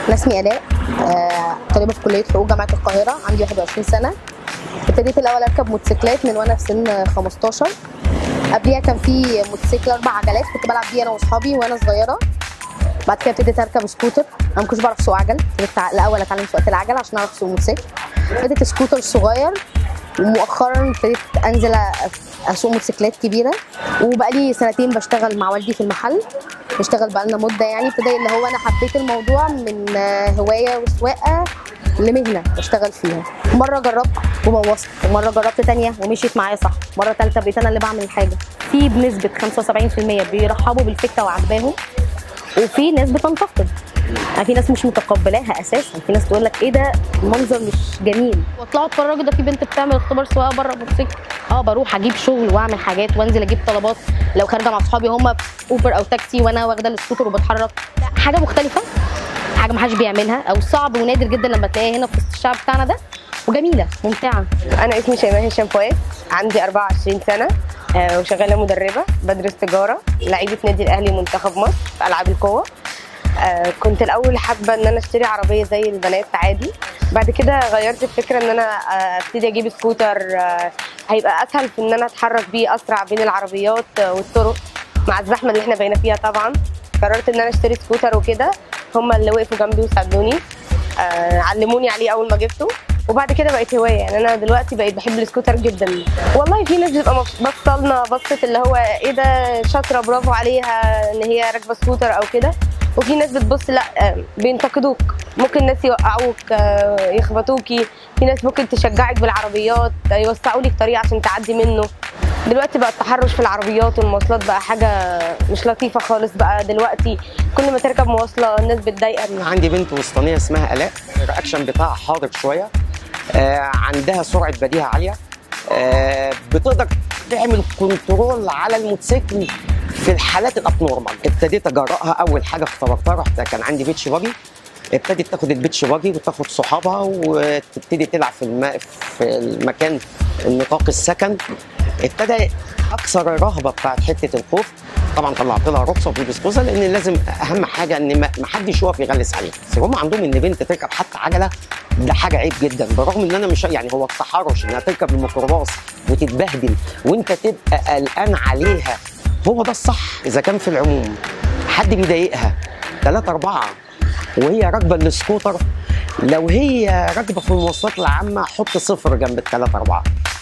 أنا اسمي آلاء آه، طالبة في كلية حقوق جامعة القاهرة عندي 21 سنة ابتديت الأول أركب موتوسيكلات من وأنا في سن 15 قبليها كان في موتوسيكل أربع عجلات كنت بلعب بيه أنا وأصحابي وأنا صغيرة بعد كده ابتديت أركب سكوتر أنا ما كنتش بعرف أسوق عجل ابتديت الأول أتعلم سواقة العجل عشان أعرف أسوق موتوسيكل ابتديت سكوتر صغير ومؤخرا ابتديت انزل اسوق موتوسيكلات كبيره وبقالي سنتين بشتغل مع والدي في المحل بشتغل بقالنا مده يعني ابتدى اللي هو انا حبيت الموضوع من آه، هوايه وسواقه لمهنه بشتغل فيها مره جربت وبوظت ومره جربت تانية ومشيت معايا صح مره ثالثه بقيت انا اللي بعمل الحاجه في بنسبه 75% بيرحبوا بالفكره وعجباهم وفي ناس بتنتقد يعني في ناس مش متقبلاها اساسا في ناس تقول لك ايه ده المنظر مش جميل واطلعوا اتفرجوا ده في بنت بتعمل اختبار سواقه بره موتوسيكل اه بروح اجيب شغل واعمل حاجات وانزل اجيب طلبات لو خارجه مع اصحابي هم في اوبر او تاكسي وانا واخده السكوتر وبتحرك لا، حاجه مختلفه حاجه ما حدش بيعملها او صعب ونادر جدا لما تلاقيها هنا في وسط الشعب بتاعنا ده وجميله ممتعه انا اسمي شيماء هشام فؤاد عندي 24 سنه آه، وشغاله مدربه بدرس تجاره لعيبه نادي الاهلي منتخب مصر في العاب القوه آه، كنت الاول حابه ان انا اشتري عربيه زي البنات عادي بعد كده غيرت الفكره ان انا آه، ابتدي اجيب سكوتر آه، هيبقى اسهل في ان انا اتحرك بيه اسرع بين العربيات آه، والطرق مع الزحمه اللي احنا بقينا فيها طبعا قررت ان انا اشتري سكوتر وكده هم اللي وقفوا جنبي وساعدوني آه، علموني عليه اول ما جبته وبعد كده بقت هوايه يعني انا دلوقتي بقيت بحب السكوتر جدا والله في ناس بتبقى مبس- بصلنا بصه اللي هو ايه ده شاطره برافو عليها ان هي راكبه سكوتر او كده وفي ناس بتبص لا آه، بينتقدوك ممكن ناس يوقعوك آه، يخبطوكي في ناس ممكن تشجعك بالعربيات آه، يوسعوا لك طريق عشان تعدي منه دلوقتي بقى التحرش في العربيات والمواصلات بقى حاجه مش لطيفه خالص بقى دلوقتي كل ما تركب مواصله الناس بتضايقك عندي بنت وسطانيه اسمها الاء الرياكشن بتاعها حاضر شويه آه عندها سرعه بديهه عاليه آه بتقدر تعمل كنترول على الموتوسيكل في الحالات الاب نورمال ابتديت اجرأها اول حاجه اختبرتها رحت كان عندي بيتش باجي ابتدت تاخد البيتش باجي وتاخد صحابها وتبتدي تلعب في الم... في المكان النطاق السكن ابتدى اكثر الرهبه بتاعت حته الخوف طبعا طلعت لها رخصه وتلبس خوذه لان لازم اهم حاجه ان ما ما حدش يقف يغلس عليها بس هم عندهم ان بنت تركب حتى عجله ده حاجه عيب جدا بالرغم ان انا مش يعني هو التحرش انها تركب الميكروباص وتتبهدل وانت تبقى قلقان عليها هو ده الصح اذا كان في العموم حد بيضايقها ثلاثة أربعة وهي راكبة السكوتر لو هي راكبة في المواصلات العامة حط صفر جنب الثلاثة أربعة